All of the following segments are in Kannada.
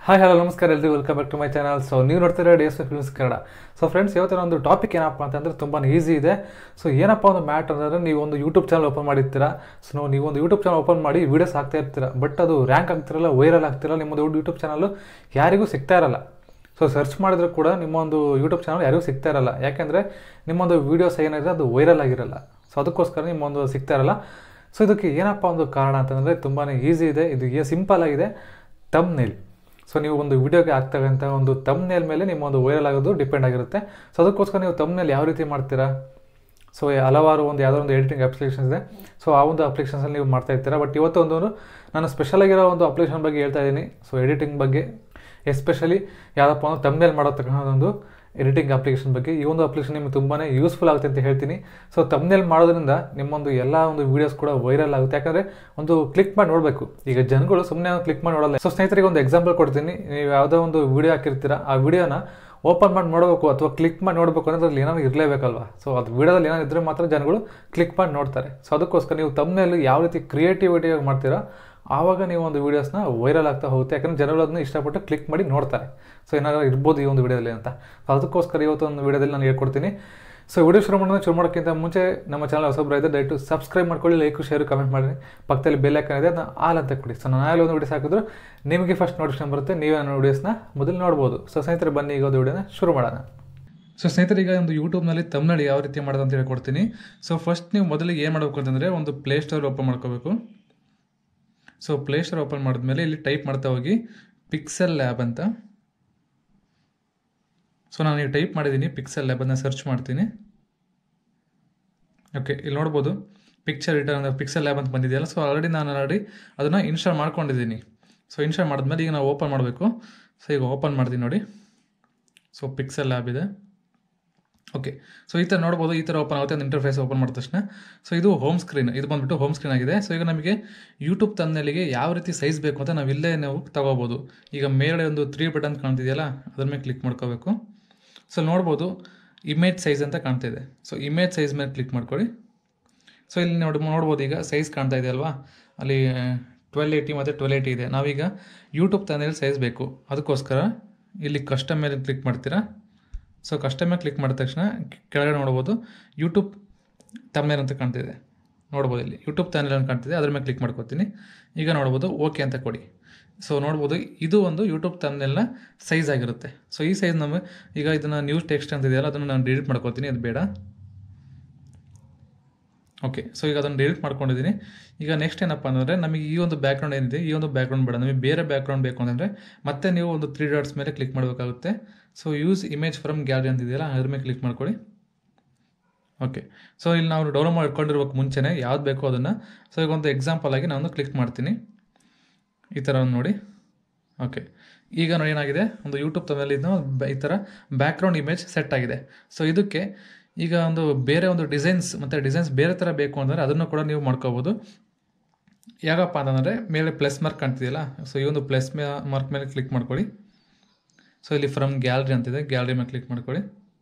ಹಾಯ್ ಹಲೋ ನಮಸ್ಕಾರ ಎಲ್ರಿಗೂ welcome back to my channel so ನೀವು ನೋಡ್ತೀರಾ D S films Kannada so friends ಇವತ್ತಿನ ಒಂದು ಟಾಪಿಕ್ ಏನಪ್ಪ ಅಂತಂದರೆ ತುಂಬಾ ಈಸಿ ಇದೆ ಸೊ ಏನಪ್ಪ ಒಂದು ಮ್ಯಾಟ್ ಅಂತಂದರೆ ನೀವು ಒಂದು ಯೂಟ್ಯೂಬ್ ಚಾನಲ್ ಓಪನ್ ಮಾಡಿರ್ತೀರಾ ಸೊ ನೀವು ಒಂದು ಯೂಟ್ಯೂಬ್ ಚಾನಲ್ ಓಪನ್ ಮಾಡಿ ವೀಡಿಯೋಸ್ ಹಾಕ್ತಾ ಇರ್ತೀರಾ ಬಟ್ ಅದು ರ್ಯಾಂಕ್ ಆಗ್ತಿರಲ್ಲ ವೈರಲ್ ಆಗ್ತಿರಲ್ಲ ನಿಮ್ಮದು ಯೂಟ್ಯೂಬ್ ಚಾನಲ್ ಯಾರಿಗೂ ಸಿಗ್ತಾ ಇರಲ್ಲ ಸೊ ಸರ್ಚ್ ಮಾಡಿದ್ರು ಕೂಡ ನಿಮ್ಮೊಂದು ಯೂಟ್ಯೂಬ್ ಚಾನಲ್ ಯಾರಿಗೂ ಸಿಗ್ತಾ ಇರಲ್ಲ ಯಾಕೆಂದರೆ ನಿಮ್ಮೊಂದು ವೀಡಿಯೋಸ್ ಏನಿದೆ ಅದು ವೈರಲ್ ಆಗಿರಲ್ಲ ಸೊ ಅದಕ್ಕೋಸ್ಕರ ನಿಮ್ಮೊಂದು ಸಿಗ್ತಾ ಇರಲ್ಲ ಸೊ ಇದಕ್ಕೆ ಏನಪ್ಪ ಒಂದು ಕಾರಣ ಅಂತಂದರೆ ತುಂಬಾ ಈಸಿ ಇದೆ ಇದು ಸಿಂಪಲ್ ಆಗಿದೆ ತಮ್ ನೇಲ್ ಸೊ ನೀವು ಒಂದು ವಿಡಿಯೋಗೆ ಆಗ್ತಕ್ಕಂಥ ಒಂದು ತಮ್ನೇಲ್ ಮೇಲೆ ನಿಮ್ಮ ಒಂದು ವೈರಲ್ ಆಗೋದು ಡಿಪೆಂಡ್ ಆಗಿರುತ್ತೆ ಸೊ ಅದಕ್ಕೋಸ್ಕರ ನೀವು ತಮ್ನೇಲ್ ಯಾವ ರೀತಿ ಮಾಡ್ತೀರಾ ಸೊ ಹಲವಾರು ಒಂದು ಯಾವುದೋ ಒಂದು ಎಡಿಟಿಂಗ್ ಅಪ್ಲಿಕೇಶನ್ಸ್ ಇದೆ ಸೊ ಆ ಒಂದು ಅಪ್ಲಿಕೇಶನ್ಸಲ್ಲಿ ನೀವು ಮಾಡ್ತಾ ಇರ್ತೀರಾ ಬಟ್ ಇವತ್ತು ಒಂದು ನಾನು ಸ್ಪೆಷಲ್ ಆಗಿರೋ ಒಂದು ಅಪ್ಲಿಕೇಶನ್ ಬಗ್ಗೆ ಹೇಳ್ತಾ ಇದ್ದೀನಿ ಸೊ ಎಡಿಟಿಂಗ್ ಬಗ್ಗೆ ಎಸ್ಪೆಷಲಿ ಯಾವುದಪ್ಪ ಅಂದ್ರೆ ತಮ್ನೇಲ್ ಮಾಡತಕ್ಕಂಥ ಒಂದು ಎಡಿಟಿಂಗ್ ಅಪ್ಲಿಕೇಶನ್ ಬಗ್ಗೆ ಈ ಒಂದು ಅಪ್ಲಿಕೇಶನ್ ನಿಮಗೆ ತುಂಬಾ ಯೂಸ್ಫುಲ್ ಆಗುತ್ತೆ ಅಂತ ಹೇಳ್ತೀನಿ ಸೊ ತಮ್ನೇಲ್ ಮಾಡೋದ್ರಿಂದ ನಿಮ್ಮೊಂದು ಎಲ್ಲ ಒಂದು ವೀಡಿಯೋಸ್ ಕೂಡ ವೈರಲ್ ಆಗುತ್ತೆ ಯಾಕಂದರೆ ಒಂದು ಕ್ಲಿಕ್ ಮಾಡಿ ನೋಡಬೇಕು ಈಗ ಜನಗಳು ಸುಮ್ಮನೆ ಕ್ಲಿಕ್ ಮಾಡಿ ನೋಡಲ್ಲ ಸೊ ಸ್ನೇಹಿತರಿಗೆ ಒಂದು ಎಕ್ಸಾಂಪಲ್ ಕೊಡ್ತೀನಿ ನೀವು ಯಾವುದೋ ಒಂದು ವಿಡಿಯೋ ಹಾಕಿರ್ತೀರಾ ಆ ವಿಡಿಯೋನ ಓಪನ್ ಮಾಡಿ ನೋಡಬೇಕು ಅಥವಾ ಕ್ಲಿಕ್ ಮಾಡಿ ನೋಡಬೇಕು ಅಂದ್ರೆ ಅದ್ರಲ್ಲಿ ಏನಾದ್ರು ಇರಲೇಬೇಕಲ್ವಾ ಸೊ ಅದು ವಿಡಿಯೋದಲ್ಲಿ ಏನಾದ್ರು ಇದ್ರೆ ಮಾತ್ರ ಜನಗಳು ಕ್ಲಿಕ್ ಮಾಡಿ ನೋಡ್ತಾರೆ ಸೊ ಅದಕ್ಕೋಸ್ಕರ ನೀವು ತಮ್ಮನೇಲಿ ಯಾವ ರೀತಿ ಕ್ರಿಯೇಟಿವಿಟಿಯಾಗಿ ಮಾಡ್ತೀರಾ ಆವಾಗ ನೀವು ಒಂದು ವೀಡಿಯೋಸ್ನ ವೈರಲ್ ಆಗ್ತಾ ಹೋಗುತ್ತೆ ಯಾಕಂದರೆ ಜನಗಳು ಅದನ್ನ ಇಷ್ಟಪಟ್ಟು ಕ್ಲಿಕ್ ಮಾಡಿ ನೋಡ್ತಾರೆ ಸೊ ಏನಾದ್ರು ಇರ್ಬೋದು ಈ ಒಂದು ವಿಡಿಯೋದಲ್ಲಿ ಅಂತ ಸೊ ಅದಕ್ಕೋಸ್ಕರ ಇವತ್ತು ಒಂದು ವಿಡಿಯೋದಲ್ಲಿ ನಾನು ಹೇಳ್ಕೊಡ್ತೀನಿ ಸೊ ವಿಡಿಯೋ ಶುರು ಮಾಡೋದು ಶುರು ಮಾಡೋಕ್ಕಿಂತ ಮುಂಚೆ ನಮ್ಮ ಚಾನಲ್ ಹೊಸಬ್ರು ಇದೆ ದಯವಿಟ್ಟು ಸಬ್ಸ್ಕ್ರೈಬ್ ಮಾಡ್ಕೊಳ್ಳಿ ಲೈಕ್ ಶೇರ್ ಕಮೆಂಟ್ ಮಾಡಿ ಪಕ್ಕದಲ್ಲಿ ಬೆಲ್ ಐಕನ್ ಇದೆ ಅದನ್ನ ಆಲ್ ಅಂತ ಕೊಡಿ ಸೊ ನಾನು ಒಂದು ವಿಡಿಯೋಸ್ ಹಾಕಿದ್ರು ನಿಮಗೆ ಫಸ್ಟ್ ನೋಟಿಫಿಕೇಶನ್ ಬರುತ್ತೆ ನೀವೇ ನನ್ನ ವಿಡಿಯೋಸ್ನ ಮೊದಲು ನೋಡ್ಬೋದು ಸೊ ಸ್ನೇಹಿತರೆ ಬನ್ನಿ ಈಗ ಒಂದು ವಿಡಿಯೋನ ಶುರು ಮಾಡೋಣ ಸೊ ಸ್ನೇಹಿತರೆ ಈಗ ಒಂದು ಯೂಟ್ಯೂಬ್ನಲ್ಲಿ ತಮಿಳ್ನಾಡು ಯಾವ ರೀತಿ ಮಾಡೋದು ಅಂತ ಹೇಳ್ಕೊಡ್ತೀನಿ ಸೊ ಫಸ್ಟ್ ನೀವು ಮೊದಲಿಗೆ ಏನು ಮಾಡಬೇಕು ಅಂತಂದರೆ ಒಂದು ಪ್ಲೇಸ್ಟೋರ್ ಓಪನ್ ಮಾಡ್ಕೋಬೇಕು ಸೊ ಪ್ಲೇಸ್ಟೋರ್ ಓಪನ್ ಮಾಡಿದ್ಮೇಲೆ ಇಲ್ಲಿ ಟೈಪ್ ಮಾಡ್ತಾ ಹೋಗಿ ಪಿಕ್ಸೆಲ್ ಲ್ಯಾಬ್ ಅಂತ ಸೊ ನಾನು ಈಗ ಟೈಪ್ ಮಾಡಿದ್ದೀನಿ ಪಿಕ್ಸೆಲ್ ಲ್ಯಾಬನ್ನು ಸರ್ಚ್ ಮಾಡ್ತೀನಿ ಓಕೆ ಇಲ್ಲಿ ನೋಡ್ಬೋದು ಪಿಕ್ಚರ್ ರಿಟರ್ನ್ ಅಂದರೆ ಪಿಕ್ಸೆಲ್ ಲ್ಯಾಬ್ ಅಂತ ಬಂದಿದೆಯಲ್ಲ ಸೊ ಆಲ್ರೆಡಿ ನಾನು ಆಲ್ರೆಡಿ ಅದನ್ನು ಇನ್ಸ್ಟಾಲ್ ಮಾಡ್ಕೊಂಡಿದ್ದೀನಿ ಸೊ ಇನ್ಸ್ಟಾಲ್ ಮಾಡಿದ್ಮೇಲೆ ಈಗ ನಾವು ಓಪನ್ ಮಾಡಬೇಕು ಸೊ ಈಗ ಓಪನ್ ಮಾಡ್ತೀನಿ ನೋಡಿ ಸೊ ಪಿಕ್ಸೆಲ್ ಲ್ಯಾಬ್ ಇದೆ ಓಕೆ ಸೊ ಈ ಥರ ನೋಡ್ಬೋದು ಈ ಥರ ಓಪನ್ ಆಗುತ್ತೆ ಒಂದು ಇಂಟರ್ಫೇಸ್ ಓಪನ್ ಮಾಡಿದ ತಕ್ಷಣ ಸೊ ಇದು ಹೋಮ್ ಸ್ಕ್ರೀನ್ ಇದು ಬಂದುಬಿಟ್ಟು ಹೋಮ್ ಸ್ಕ್ರೀನ್ ಆಗಿದೆ ಸೊ ಈಗ ನಮಗೆ ಯೂಟ್ಯೂಬ್ ತನ್ನಲ್ಲಿಗೆ ಯಾವ ರೀತಿ ಸೈಜ್ ಬೇಕು ಅಂತ ನಾವು ಇಲ್ಲೇ ನಾವು ತಗೋಬೋದು ಈಗ ಮೇಲ್ಗಡೆ ಒಂದು ತ್ರೀ ಬಟನ್ ಕಾಣ್ತಿದೆಯಲ್ಲ ಅದ್ರ ಮೇಲೆ ಕ್ಲಿಕ್ ಮಾಡ್ಕೋಬೇಕು ಸೊ ನೋಡ್ಬೋದು ಇಮೇಜ್ ಸೈಜ್ ಅಂತ ಕಾಣ್ತಾ ಇದೆ ಸೊ ಇಮೇಜ್ ಸೈಜ್ ಮೇಲೆ ಕ್ಲಿಕ್ ಮಾಡ್ಕೊಳ್ಳಿ ಸೊ ಇಲ್ಲಿ ನೋಡಿ ನೋಡ್ಬೋದು ಈಗ ಸೈಜ್ ಕಾಣ್ತಾ ಇದೆ ಅಲ್ವಾ ಅಲ್ಲಿ ಟ್ವೆಲ್ ಏಯ್ಟಿ ಮತ್ತು ಟ್ವೆಲ್ ಏಯ್ಟಿ ಇದೆ ನಾವೀಗ ಯೂಟ್ಯೂಬ್ ತನ್ನಲ್ಲಿ ಸೈಜ್ ಬೇಕು ಅದಕ್ಕೋಸ್ಕರ ಇಲ್ಲಿ ಕಸ್ಟಮ್ ಮೇಲೆ ಕ್ಲಿಕ್ ಮಾಡ್ತೀರಾ ಸೊ ಕಸ್ಟಮ್ ಮೇಲೆ ಕ್ಲಿಕ್ ಮಾಡಿದ ತಕ್ಷಣ ಕೆಳಗಡೆ ನೋಡ್ಬೋದು ಯೂಟ್ಯೂಬ್ ತಮ್ನೇಲ್ ಅಂತ ಕಾಣ್ತಿದೆ ನೋಡ್ಬೋದು ಇಲ್ಲಿ ಯೂಟ್ಯೂಬ್ ಚಾನಲ್ ಅಂತ ಕಾಣ್ತಿದೆ ಅದ್ರ ಮೇಲೆ ಕ್ಲಿಕ್ ಮಾಡ್ಕೊತೀನಿ ಈಗ ನೋಡ್ಬೋದು ಓಕೆ ಅಂತ ಕೊಡಿ ಸೊ ನೋಡ್ಬೋದು ಇದು ಒಂದು ಯೂಟ್ಯೂಬ್ ತಮ್ನೆಲ್ನ ಸೈಜ್ ಆಗಿರುತ್ತೆ ಸೊ ಈ ಸೈಜ್ ನಮಗೆ ಈಗ ಇದನ್ನು ನ್ಯೂಸ್ ಟೆಕ್ಸ್ಟ್ ಅಂತ ಇದೆಯಲ್ಲ ಅದನ್ನು ನಾನು ಡಿಲೀಟ್ ಮಾಡ್ಕೊತೀನಿ ಅದು ಬೇಡ ಓಕೆ ಸೊ ಈಗ ಅದನ್ನು ಡಿಲೀಟ್ ಮಾಡ್ಕೊಂಡಿದ್ದೀನಿ ಈಗ ನೆಕ್ಸ್ಟ್ ಏನಪ್ಪ ಅಂದರೆ ನಮಗೆ ಈ ಒಂದು ಬ್ಯಾಕ್ಗ್ರೌಂಡ್ ಏನಿದೆ ಈ ಒಂದು ಬ್ಯಾಕ್ಗ್ರೌಂಡ್ ಬೇಡ ನಮಗೆ ಬೇರೆ ಬ್ಯಾಕ್ಗ್ರೌಂಡ್ ಬೇಕು ಅಂತಂದರೆ ಮತ್ತೆ ನೀವು ಒಂದು ತ್ರೀ ಡಾಟ್ಸ್ ಮೇಲೆ ಕ್ಲಿಕ್ ಮಾಡಬೇಕಾಗುತ್ತೆ so use image from gallery ಅಂತಿದೆಯಲ್ಲ ಅದ್ರ ಮೇಲೆ ಕ್ಲಿಕ್ ಮಾಡ್ಕೊಳ್ಳಿ ಓಕೆ ಸೊ ಇಲ್ಲಿ ನಾವು ಡೌನ್ಲೋಡ್ ಮಾಡ್ಕೊಂಡಿರ್ಬೇಕು ಮುಂಚೆನೇ ಯಾವ್ದು ಬೇಕೋ ಅದನ್ನು ಸೊ ಈಗ ಒಂದು ಎಕ್ಸಾಂಪಲ್ ಆಗಿ ನಾನು ಕ್ಲಿಕ್ ಮಾಡ್ತೀನಿ ಈ ಥರ ಒಂದು ನೋಡಿ ಓಕೆ ಈಗ ನೋಡಿ ಏನಾಗಿದೆ ಒಂದು ಯೂಟ್ಯೂಬ್ ತಮ್ಮಲ್ಲಿ ಈ ಥರ ಬ್ಯಾಕ್ಗ್ರೌಂಡ್ ಇಮೇಜ್ ಸೆಟ್ ಆಗಿದೆ ಸೊ ಇದಕ್ಕೆ ಈಗ ಒಂದು ಬೇರೆ ಒಂದು ಡಿಸೈನ್ಸ್ ಮತ್ತು ಡಿಸೈನ್ಸ್ ಬೇರೆ ಥರ ಬೇಕು ಅಂದರೆ ಅದನ್ನು ಕೂಡ ನೀವು ಮಾಡ್ಕೋಬೋದು ಯಾಕಪ್ಪ ಅಂತಂದರೆ ಮೇಲೆ ಪ್ಲಸ್ ಮಾರ್ಕ್ ಕಾಣ್ತಿದೆಯಲ್ಲ ಸೊ ಈ ಒಂದು ಪ್ಲಸ್ ಮೇ ಮಾರ್ಕ್ ಮೇಲೆ ಕ್ಲಿಕ್ ಮಾಡ್ಕೊಳ್ಳಿ ಸೊ ಇಲ್ಲಿ ಫ್ರಮ್ ಗ್ಯಾಲರಿ ಅಂತಿದೆ ಗ್ಯಾಲರಿ ಮೇಲೆ ಕ್ಲಿಕ್ ಮಾಡ್ಕೊಳ್ಳಿ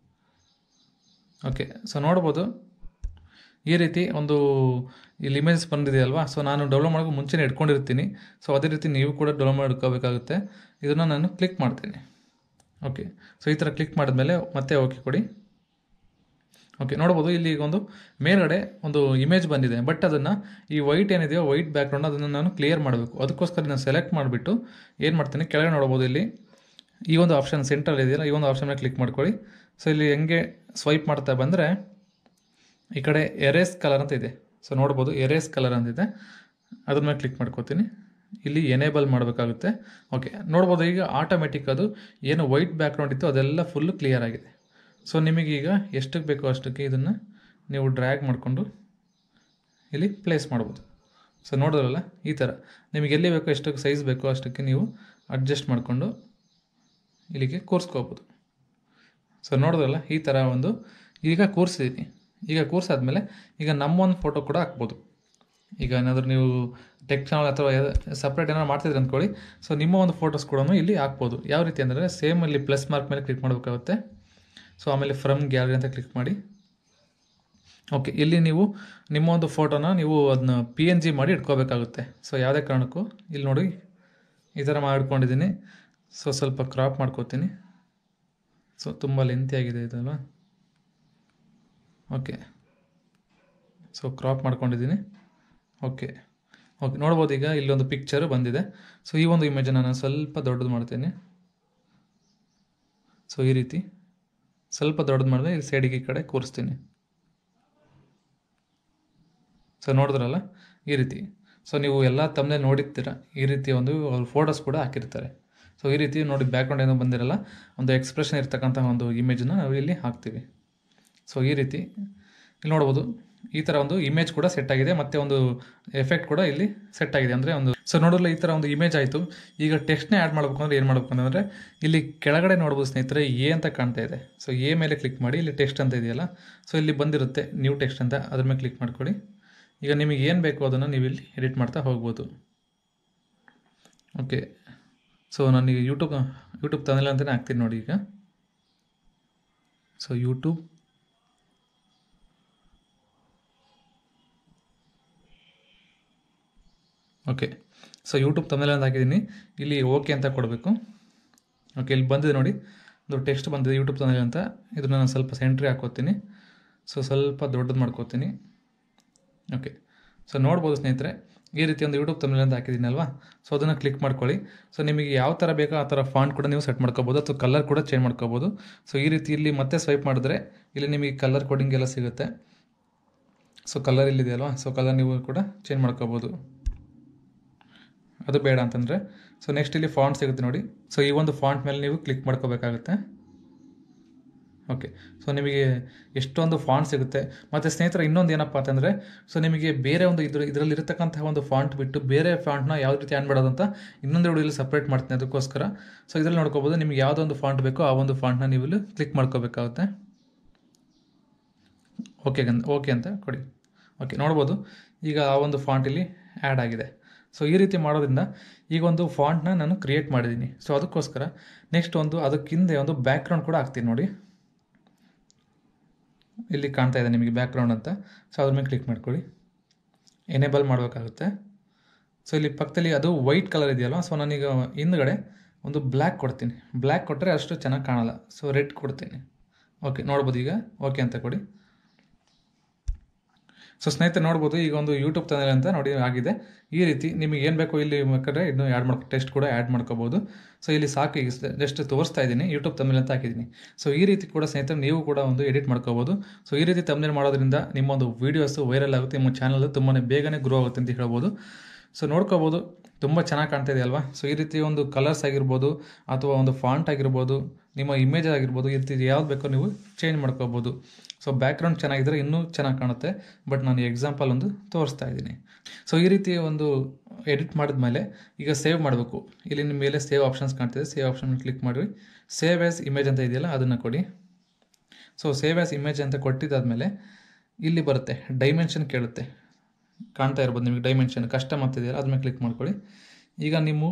ಓಕೆ ಸೊ ನೋಡ್ಬೋದು ಈ ರೀತಿ ಒಂದು ಇಲ್ಲಿ ಇಮೇಜಸ್ ಬಂದಿದೆಯಲ್ವಾ ಸೊ ನಾನು ಡೌನ್ಲೋಡ್ ಮಾಡೋಕೆ ಮುಂಚೆನೇ ಇಟ್ಕೊಂಡಿರ್ತೀನಿ ಸೊ ಅದೇ ರೀತಿ ನೀವು ಕೂಡ ಡೌನ್ಲೋಡ್ ಮಾಡ್ಕೋಬೇಕಾಗುತ್ತೆ ಇದನ್ನು ನಾನು ಕ್ಲಿಕ್ ಮಾಡ್ತೀನಿ ಓಕೆ ಸೊ ಈ ಥರ ಕ್ಲಿಕ್ ಮಾಡಿದ್ಮೇಲೆ ಮತ್ತೆ ಓಕೆ ಕೊಡಿ ಓಕೆ ನೋಡ್ಬೋದು ಇಲ್ಲಿ ಈಗ ಒಂದು ಮೇಲ್ಗಡೆ ಒಂದು ಇಮೇಜ್ ಬಂದಿದೆ ಬಟ್ ಅದನ್ನು ಈ ವೈಟ್ ಏನಿದೆಯೋ ವೈಟ್ ಬ್ಯಾಕ್ಗ್ರೌಂಡ್ ಅದನ್ನು ನಾನು ಕ್ಲಿಯರ್ ಮಾಡಬೇಕು ಅದಕ್ಕೋಸ್ಕರ ನಾನು ಸೆಲೆಕ್ಟ್ ಮಾಡಿಬಿಟ್ಟು ಏನು ಮಾಡ್ತೀನಿ ಕೆಳಗಡೆ ನೋಡ್ಬೋದು ಇಲ್ಲಿ ಈ ಒಂದು ಆಪ್ಷನ್ ಸೆಂಟ್ರಲ್ ಇದೆಯಲ್ಲ ಈ ಒಂದು ಆಪ್ಷನ್ ಮೇಲೆ ಕ್ಲಿಕ್ ಮಾಡ್ಕೊಳ್ಳಿ ಸೊ ಇಲ್ಲಿ ಹೆಂಗೆ ಸ್ವೈಪ್ ಮಾಡ್ತಾ ಬಂದರೆ ಈ ಕಡೆ ಎರೇಸ್ ಕಲರ್ ಅಂತ ಇದೆ ಸೊ ನೋಡ್ಬೋದು ಎರೇಸ್ ಕಲರ್ ಅಂತಿದೆ ಅದ್ರ ಮೇಲೆ ಕ್ಲಿಕ್ ಮಾಡ್ಕೋತೀನಿ ಇಲ್ಲಿ ಎನೇಬಲ್ ಮಾಡಬೇಕಾಗುತ್ತೆ ಓಕೆ ನೋಡ್ಬೋದು ಈಗ ಆಟೋಮೆಟಿಕ್ ಅದು ಏನು ವೈಟ್ ಬ್ಯಾಕ್ಗ್ರೌಂಡ್ ಇತ್ತು ಅದೆಲ್ಲ ಫುಲ್ಲು ಕ್ಲಿಯರ್ ಆಗಿದೆ ಸೊ ನಿಮಗೀಗ ಎಷ್ಟಕ್ಕೆ ಬೇಕೋ ಅಷ್ಟಕ್ಕೆ ಇದನ್ನು ನೀವು ಡ್ರ್ಯಾಗ್ ಮಾಡಿಕೊಂಡು ಇಲ್ಲಿ ಪ್ಲೇಸ್ ಮಾಡ್ಬೋದು ಸೊ ನೋಡಿದ್ರಲ್ಲ ಈ ಥರ ನಿಮಗೆ ಎಲ್ಲಿ ಬೇಕೋ ಎಷ್ಟಕ್ಕೆ ಸೈಜ್ ಬೇಕೋ ಅಷ್ಟಕ್ಕೆ ನೀವು ಅಡ್ಜಸ್ಟ್ ಮಾಡಿಕೊಂಡು ಇಲ್ಲಿಗೆ ಕೂರಿಸ್ಕೋಬೋದು ಸೊ ನೋಡಿದ್ರಲ್ಲ ಈ ಥರ ಒಂದು ಈಗ ಕೂರಿಸಿದ್ದೀನಿ ಈಗ ಕೂರಿಸಾದ್ಮೇಲೆ ಈಗ ನಮ್ಮೊಂದು ಫೋಟೋ ಕೂಡ ಹಾಕ್ಬೋದು ಈಗ ಏನಾದರೂ ನೀವು ಟೆಕ್ ಚಾನಲ್ ಅಥವಾ ಸಪ್ರೇಟ್ ಏನಾದ್ರು ಮಾಡ್ತಿದ್ರೆ ಅಂದ್ಕೊಳ್ಳಿ ಸೊ ನಿಮ್ಮ ಒಂದು ಫೋಟೋಸ್ ಕೂಡ ಇಲ್ಲಿ ಹಾಕ್ಬೋದು ಯಾವ ರೀತಿ ಅಂದರೆ ಸೇಮ್ ಇಲ್ಲಿ ಪ್ಲಸ್ ಮಾರ್ಕ್ ಮೇಲೆ ಕ್ಲಿಕ್ ಮಾಡಬೇಕಾಗುತ್ತೆ ಸೊ ಆಮೇಲೆ ಫ್ರಮ್ ಗ್ಯಾಲರಿ ಅಂತ ಕ್ಲಿಕ್ ಮಾಡಿ ಓಕೆ ಇಲ್ಲಿ ನೀವು ನಿಮ್ಮ ಒಂದು ಫೋಟೋನ ನೀವು ಅದನ್ನ ಪಿ ಎನ್ ಜಿ ಮಾಡಿ ಇಟ್ಕೋಬೇಕಾಗುತ್ತೆ ಸೊ ಯಾವುದೇ ಕಾರಣಕ್ಕೂ ಇಲ್ಲಿ ನೋಡಿ ಈ ಥರ ಮಾಡಿಟ್ಕೊಂಡಿದ್ದೀನಿ ಸೊ ಸ್ವಲ್ಪ ಕ್ರಾಪ್ ಮಾಡ್ಕೋತೀನಿ ಸೊ ತುಂಬ ಲೆಂತಿ ಆಗಿದೆ ಇದಲ್ವಾ ಓಕೆ ಸೊ ಕ್ರಾಪ್ ಮಾಡ್ಕೊಂಡಿದ್ದೀನಿ ಓಕೆ ಓಕೆ ನೋಡ್ಬೋದು ಈಗ ಇಲ್ಲೊಂದು ಪಿಕ್ಚರು ಬಂದಿದೆ ಸೊ ಈ ಒಂದು ಇಮೇಜನ್ನು ನಾನು ಸ್ವಲ್ಪ ದೊಡ್ಡದು ಮಾಡ್ತೇನೆ ಸೊ ಈ ರೀತಿ ಸ್ವಲ್ಪ ದೊಡ್ಡದು ಮಾಡಿದ್ರೆ ಇಲ್ಲಿ ಸೈಡಿಗೆ ಈ ಕಡೆ ಕೂರಿಸ್ತೀನಿ ಸೊ ನೋಡಿದ್ರಲ್ಲ ಈ ರೀತಿ ಸೊ ನೀವು ಎಲ್ಲ ತಮ್ಮನೆ ನೋಡಿರ್ತೀರ ಈ ರೀತಿ ಒಂದು ಅವ್ರ ಫೋಟೋಸ್ ಕೂಡ ಹಾಕಿರ್ತಾರೆ ಸೊ ಈ ರೀತಿ ನೋಡಿ ಬ್ಯಾಕ್ಗ್ರೌಂಡ್ ಏನೋ ಬಂದಿರಲ್ಲ ಒಂದು ಎಕ್ಸ್ಪ್ರೆಷನ್ ಇರ್ತಕ್ಕಂಥ ಒಂದು ಇಮೇಜನ್ನ ನಾವು ಇಲ್ಲಿ ಹಾಕ್ತೀವಿ ಸೊ ಈ ರೀತಿ ಇಲ್ಲಿ ನೋಡ್ಬೋದು ಈ ಥರ ಒಂದು ಇಮೇಜ್ ಕೂಡ ಸೆಟ್ ಆಗಿದೆ ಮತ್ತು ಒಂದು ಎಫೆಕ್ಟ್ ಕೂಡ ಇಲ್ಲಿ ಸೆಟ್ ಆಗಿದೆ ಅಂದರೆ ಒಂದು ಸೊ ನೋಡಲ್ಲ ಈ ಥರ ಒಂದು ಇಮೇಜ್ ಆಯಿತು ಈಗ ಟೆಕ್ಸ್ಟ್ನೇ ಆ್ಯಡ್ ಮಾಡಬೇಕು ಅಂದರೆ ಏನು ಮಾಡಬೇಕು ಅಂತಂದರೆ ಇಲ್ಲಿ ಕೆಳಗಡೆ ನೋಡ್ಬೋದು ಸ್ನೇಹಿತರೆ ಎ ಅಂತ ಕಾಣ್ತಾ ಇದೆ ಸೊ ಎ ಮೇಲೆ ಕ್ಲಿಕ್ ಮಾಡಿ ಇಲ್ಲಿ ಟೆಕ್ಸ್ಟ್ ಅಂತ ಇದೆಯಲ್ಲ ಸೊ ಇಲ್ಲಿ ಬಂದಿರುತ್ತೆ ನ್ಯೂ ಟೆಕ್ಸ್ಟ್ ಅಂತ ಅದ್ರ ಮೇಲೆ ಕ್ಲಿಕ್ ಮಾಡ್ಕೊಳ್ಳಿ ಈಗ ನಿಮಗೆ ಏನು ಬೇಕು ಅದನ್ನು ನೀವು ಇಲ್ಲಿ ಎಡಿಟ್ ಮಾಡ್ತಾ ಹೋಗ್ಬೋದು ಓಕೆ ಸೊ ನನಗೆ ಯೂಟ್ಯೂಬ್ ಯೂಟ್ಯೂಬ್ ತಂದಿಲ್ಲ ಅಂತಲೇ ಹಾಕ್ತೀನಿ ನೋಡಿ ಈಗ so YouTube okay so YouTube Tamil ಅಂತ ಹಾಕಿದ್ದೀನಿ ಇಲ್ಲಿ ಓಕೆ ಅಂತ ಕೊಡಬೇಕು ಓಕೆ ಇಲ್ಲಿ ಬಂದಿದೆ ನೋಡಿ ಒಂದು ಟೆಕ್ಸ್ಟ್ ಬಂದಿದೆ ಯೂಟ್ಯೂಬ್ ತಮಿಳ್ ಅಂತ ಇದನ್ನು ನಾನು ಸ್ವಲ್ಪ ಸೆಂಟ್ರಿ ಹಾಕೋತೀನಿ ಸೊ ಸ್ವಲ್ಪ ದೊಡ್ಡದು ಮಾಡ್ಕೋತೀನಿ ಓಕೆ ಸೊ ನೋಡ್ಬೋದು ಸ್ನೇಹಿತರೆ ಈ ರೀತಿ ಒಂದು ಯೂಟ್ಯೂಬ್ ತಮಿಳ್ ಅಂತ ಹಾಕಿದ್ದೀನಲ್ವಾ ಸೊ ಅದನ್ನು ಕ್ಲಿಕ್ ಮಾಡ್ಕೊಳ್ಳಿ ಸೊ ನಿಮಗೆ ಯಾವ ಥರ ಬೇಕೋ ಆ ಥರ ಫಾಂಟ್ ಕೂಡ ನೀವು ಸೆಟ್ ಮಾಡ್ಕೋಬೋದು ಅಥವಾ ಕಲರ್ ಕೂಡ ಚೇಂಜ್ ಮಾಡ್ಕೋಬೋದು ಸೊ ಈ ರೀತಿ ಇಲ್ಲಿ ಮತ್ತೆ ಸ್ವೈಪ್ ಮಾಡಿದ್ರೆ ಇಲ್ಲಿ ನಿಮಗೆ ಕಲರ್ ಕೋಡಿಂಗ್ ಎಲ್ಲ ಸಿಗುತ್ತೆ ಸೊ ಕಲರ್ ಇಲ್ಲಿದೆಯಲ್ವಾ ಸೊ ಕಲರ್ ನೀವು ಕೂಡ ಚೇಂಜ್ ಮಾಡ್ಕೋಬೋದು ಅದು ಬೇಡ ಅಂತಂದರೆ ಸೊ ನೆಕ್ಸ್ಟ್ ಇಲ್ಲಿ ಫಾಂಟ್ ಸಿಗುತ್ತೆ ನೋಡಿ ಸೊ ಈ ಒಂದು ಫಾಂಟ್ ಮೇಲೆ ನೀವು ಕ್ಲಿಕ್ ಮಾಡ್ಕೋಬೇಕಾಗುತ್ತೆ ಓಕೆ ಸೊ ನಿಮಗೆ ಎಷ್ಟೊಂದು ಫಾಂಟ್ ಸಿಗುತ್ತೆ ಮತ್ತು ಸ್ನೇಹಿತರೆ ಇನ್ನೊಂದು ಏನಪ್ಪ ಅಂತಂದರೆ ಸೊ ನಿಮಗೆ ಬೇರೆ ಒಂದು ಇದ್ರ ಇದರಲ್ಲಿ ಇರತಕ್ಕಂತಹ ಒಂದು ಫಾಂಟ್ ಬಿಟ್ಟು ಬೇರೆ ಫಾಂಟ್ನ ಯಾವ ರೀತಿ ಆ್ಯಡ್ ಮಾಡೋದು ಅಂತ ಇನ್ನೊಂದು ವಿಡಿಯೋಲಿ ಸಪ್ರೇಟ್ ಮಾಡ್ತೀನಿ ಅದಕ್ಕೋಸ್ಕರ ಸೊ ಇದರಲ್ಲಿ ನೋಡ್ಕೋಬೋದು ನಿಮಗೆ ಯಾವುದೋ ಒಂದು ಫಾಂಟ್ ಬೇಕೋ ಆ ಒಂದು ಫಾಂಟ್ನ ನೀವು ಇಲ್ಲಿ ಕ್ಲಿಕ್ ಮಾಡ್ಕೋಬೇಕಾಗುತ್ತೆ ಓಕೆ ಗಂತ ಓಕೆ ಅಂತ ಕೊಡಿ ಓಕೆ ನೋಡ್ಬೋದು ಈಗ ಆ ಒಂದು ಫಾಂಟ್ ಇಲ್ಲಿ ಆ್ಯಡ್ ಆಗಿದೆ ಸೊ ಈ ರೀತಿ ಮಾಡೋದ್ರಿಂದ ಈಗ ಒಂದು ಫಾಂಟ್ನ ನಾನು ಕ್ರಿಯೇಟ್ ಮಾಡಿದ್ದೀನಿ ಸೊ ಅದಕ್ಕೋಸ್ಕರ ನೆಕ್ಸ್ಟ್ ಒಂದು ಅದಕ್ಕಿಂದೆ ಒಂದು ಬ್ಯಾಕ್ಗ್ರೌಂಡ್ ಕೂಡ ಹಾಕ್ತೀನಿ ನೋಡಿ ಇಲ್ಲಿ ಕಾಣ್ತಾ ಇದೆ ನಿಮಗೆ ಬ್ಯಾಕ್ಗ್ರೌಂಡ್ ಅಂತ ಸೊ ಅದ್ರ ಮೇಲೆ ಕ್ಲಿಕ್ ಮಾಡ್ಕೊಳ್ಳಿ ಎನೇಬಲ್ ಮಾಡಬೇಕಾಗುತ್ತೆ ಸೊ ಇಲ್ಲಿ ಪಕ್ಕದಲ್ಲಿ ಅದು ವೈಟ್ ಕಲರ್ ಇದೆಯಲ್ವ ಸೊ ನಾನೀಗ ಹಿಂದ್ಗಡೆ ಒಂದು ಬ್ಲ್ಯಾಕ್ ಕೊಡ್ತೀನಿ ಬ್ಲ್ಯಾಕ್ ಕೊಟ್ಟರೆ ಅಷ್ಟು ಚೆನ್ನಾಗಿ ಕಾಣಲ್ಲ ಸೊ ರೆಡ್ ಕೊಡ್ತೀನಿ ಓಕೆ ನೋಡ್ಬೋದು ಈಗ ಓಕೆ ಅಂತ ಕೊಡಿ ಸೊ ಸ್ನೇಹಿತರೆ ನೋಡ್ಬೋದು ಈಗ ಒಂದು ಯೂಟ್ಯೂಬ್ ಚಾನಲ್ ಅಂತ ನೋಡಿ ಆಗಿದೆ ಈ ರೀತಿ ನಿಮಗೆ ಏನು ಬೇಕೋ ಇಲ್ಲಿ ಬೇಕಾದ್ರೆ ಇದನ್ನು ಆ್ಯಡ್ ಮಾಡ್ಕೊ ಟೆಸ್ಟ್ ಕೂಡ ಆ್ಯಡ್ ಮಾಡ್ಕೋಬೋದು ಸೊ ಇಲ್ಲಿ ಸಾಕು ಈಗ ಜಸ್ಟ್ ತೋರಿಸ್ತಾ ಇದ್ದೀನಿ ಯೂಟ್ಯೂಬ್ ತಮಿಳ್ ಅಂತ ಹಾಕಿದ್ದೀನಿ ಸೊ ಈ ರೀತಿ ಕೂಡ ಸ್ನೇಹಿತರೆ ನೀವು ಕೂಡ ಒಂದು ಎಡಿಟ್ ಮಾಡ್ಕೋಬೋದು ಸೊ ಈ ರೀತಿ ತಮಿಳ್ ಮಾಡೋದ್ರಿಂದ ನಿಮ್ಮ ಒಂದು ವೀಡಿಯೋಸು ವೈರಲ್ ಆಗುತ್ತೆ ನಿಮ್ಮ ಚಾನಲ್ ತುಂಬಾ ಬೇಗನೆ ಗ್ರೋ ಆಗುತ್ತೆ ಅಂತ ಹೇಳ್ಬೋದು ಸೊ ನೋಡ್ಕೋಬೋದು ತುಂಬ ಚೆನ್ನಾಗಿ ಕಾಣ್ತಾ ಇದೆ ಅಲ್ವಾ ಸೊ ಈ ರೀತಿ ಒಂದು ಕಲರ್ಸ್ ಆಗಿರ್ಬೋದು ಅಥವಾ ಒಂದು ಫಾಂಟ್ ಆಗಿರ್ಬೋದು ನಿಮ್ಮ ಇಮೇಜ್ ಆಗಿರ್ಬೋದು ಈ ರೀತಿ ಯಾವ್ದು ಬೇಕೋ ನೀವು ಚೇಂಜ್ ಮಾಡ್ಕೋಬೋದು ಸೊ ಬ್ಯಾಕ್ಗ್ರೌಂಡ್ ಚೆನ್ನಾಗಿದ್ದರೆ ಇನ್ನೂ ಚೆನ್ನಾಗಿ ಕಾಣುತ್ತೆ ಬಟ್ ನಾನು ಎಕ್ಸಾಂಪಲ್ ಒಂದು ತೋರಿಸ್ತಾ ಇದ್ದೀನಿ ಸೊ ಈ ರೀತಿ ಒಂದು ಎಡಿಟ್ ಮಾಡಿದ್ಮೇಲೆ ಈಗ ಸೇವ್ ಮಾಡಬೇಕು ಇಲ್ಲಿ ನಿಮ್ಮ ಮೇಲೆ ಸೇವ್ ಆಪ್ಷನ್ಸ್ ಕಾಣ್ತಿದೆ ಸೇವ್ ಆಪ್ಷನ್ ಕ್ಲಿಕ್ ಮಾಡಿ ಸೇವ್ ಆ್ಯಸ್ ಇಮೇಜ್ ಅಂತ ಇದೆಯಲ್ಲ ಅದನ್ನು ಕೊಡಿ ಸೊ ಸೇವ್ ಆ್ಯಸ್ ಇಮೇಜ್ ಅಂತ ಕೊಟ್ಟಿದ್ದಾದಮೇಲೆ ಇಲ್ಲಿ ಬರುತ್ತೆ ಡೈಮೆನ್ಷನ್ ಕೇಳುತ್ತೆ ಕಾಣ್ತಾ ಇರ್ಬೋದು ನಿಮಗೆ ಡೈಮೆನ್ಷನ್ ಕಸ್ಟಮ್ ಅಂತಿದೆಯಲ್ಲ ಅದ್ಮೇಲೆ ಕ್ಲಿಕ್ ಮಾಡ್ಕೊಳ್ಳಿ ಈಗ ನೀವು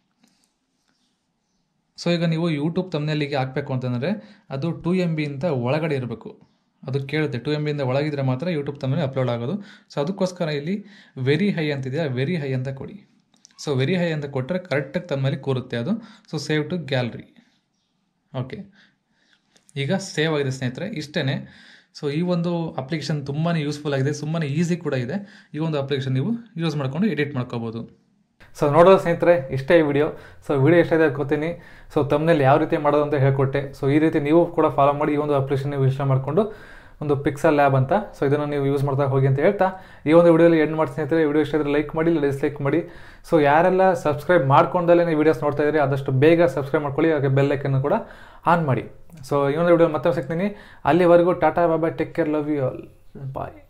ಸೊ ಈಗ ನೀವು ಯೂಟ್ಯೂಬ್ ತಮ್ಮನೆಲ್ಲಿಗೆ ಹಾಕಬೇಕು ಅಂತಂದರೆ ಅದು ಟು ಎಮ್ ಬಿಯಿಂದ ಒಳಗಡೆ ಇರಬೇಕು ಅದು ಕೇಳುತ್ತೆ ಟು ಎಮ್ ಬಿಯಿಂದ ಒಳಗಿದ್ರೆ ಮಾತ್ರ ಯೂಟ್ಯೂಬ್ ತಮ್ಮನೆ ಅಪ್ಲೋಡ್ ಆಗೋದು ಸೊ ಅದಕ್ಕೋಸ್ಕರ ಇಲ್ಲಿ ವೆರಿ ಹೈ ಅಂತಿದೆಯಾ ವೆರಿ ಹೈ ಅಂತ ಕೊಡಿ ಸೊ ವೆರಿ ಹೈ ಅಂತ ಕೊಟ್ಟರೆ ಕರೆಕ್ಟಾಗಿ ತಮ್ಮಲ್ಲಿ ಕೂರುತ್ತೆ ಅದು so save to gallery okay ಈಗ ಸೇವ್ ಆಗಿದೆ ಸ್ನೇಹಿತರೆ ಇಷ್ಟೇ ಸೊ ಈ ಒಂದು ಅಪ್ಲಿಕೇಶನ್ ತುಂಬಾ ಯೂಸ್ಫುಲ್ ಆಗಿದೆ ತುಂಬಾ ಈಸಿ ಕೂಡ ಇದೆ ಈ ಒಂದು ಅಪ್ಲಿಕೇಶನ್ ನೀವು ಯೂಸ್ ಮಾಡ್ಕೊಂಡು ಎಡಿಟ್ ಮಾಡ್ಕೋಬೋದು ಸೊ ನೋಡೋದು ಸ್ನೇಹಿತರೆ ಇಷ್ಟೇ ಈ ವಿಡಿಯೋ ಸೊ ವಿಡಿಯೋ ಎಷ್ಟಾಗಿದೆ ಅನ್ಕೋತೀನಿ ಸೊ ತಮ್ಮನೇಲಿ ಯಾವ ರೀತಿ ಮಾಡೋದು ಅಂತ ಹೇಳ್ಕೊಟ್ಟೆ ಸೊ ಈ ರೀತಿ ನೀವು ಕೂಡ ಫಾಲೋ ಮಾಡಿ ಈ ಒಂದು ಅಪ್ಲಿಕೇಶನ್ ನೀವು ಇನ್ಸ್ಟಾಲ್ ಮಾಡಿಕೊಂಡು ಒಂದು ಪಿಕ್ಸಲ್ ಲ್ಯಾಬ್ ಅಂತ ಸೊ ಇದನ್ನು ನೀವು ಯೂಸ್ ಮಾಡ್ತಾ ಹೋಗಿ ಅಂತ ಹೇಳ್ತಾ ಈ ಒಂದು ವಿಡಿಯೋಲಿ ಎಂಡ್ ಮಾಡಿ ಸ್ನೇಹಿತರೆ ವಿಡಿಯೋ ಇಷ್ಟ ಇದ್ರೆ ಲೈಕ್ ಮಾಡಿ ಇಲ್ಲ ಡಿಸ್ಲೈಕ್ ಮಾಡಿ ಸೊ ಯಾರೆಲ್ಲ ಸಬ್ಸ್ಕ್ರೈಬ್ ಮಾಡ್ಕೊಂಡಲ್ಲೇ ನೀವು ವೀಡಿಯೋಸ್ ನೋಡ್ತಾ ಇದ್ದೀರಿ ಆದಷ್ಟು ಬೇಗ ಸಬ್ಸ್ಕ್ರೈಬ್ ಮಾಡ್ಕೊಳ್ಳಿ ಹಾಗೆ ಬೆಲ್ ಐಕನ್ನು ಕೂಡ ಆನ್ ಮಾಡಿ ಸೊ ಈ ಒಂದು ವಿಡಿಯೋ ಮತ್ತೆ ಸಿಗ್ತೀನಿ ಅಲ್ಲಿವರೆಗೂ ಟಾಟಾ ಬಾಬಾ take care love you all bye